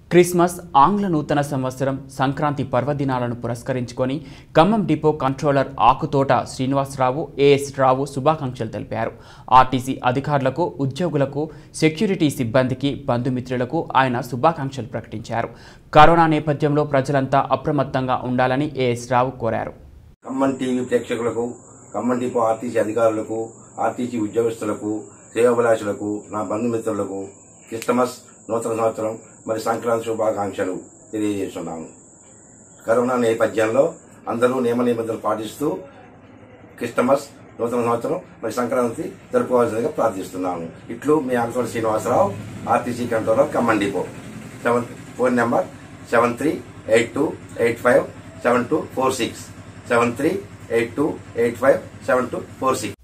Christmas ఆంగ్ల నూతన సంవత్సరం సంక్రాంతి పర్వదినాలను పురస్కరించుకొని Khammam depot controller Akuthota Srinivasarao AS Rao శుభాకాంక్షలు తెలిపారు ఆర్టీసీ అధికారులకు ఉద్యోగులకు సెక్యూరిటీ సిబ్బందికి బంధుమిత్రులకు ఆయన శుభాకాంక్షలు ప్రకటించారు కరోనా నేపథ్యంలో ప్రజలంతా అప్రమత్తంగా ఉండాలని ఏఎస్ రావు కోరారు ఖమ్మం టీవీ ప్రేక్షకులకు ఖమ్మం డిపో ఆర్టీసీ అధికారులకు ఆర్టీసీ ఉద్యోగస్తులకు సేవాభిలాషులకు నా బంధుమిత్రులకు క్రిస్టమస్ నూతన సంవత్సరం మరి సంక్రాంతి శుభాకాంక్షలు తెలియజేస్తున్నాను కరోనా నేపథ్యంలో అందరూ నియమ నిబంధనలు పాటిస్తూ క్రిస్టమస్ నూతన సంవత్సరం మరి సంక్రాంతి జరుపుకోవాల్సిందిగా ప్రార్థిస్తున్నాను ఇట్లు మీ Akuthoti Srinivasarao RTC controller Khammam depot seven phone number seven three eight two eight five seven two four six seven three eight two eight five seven two four six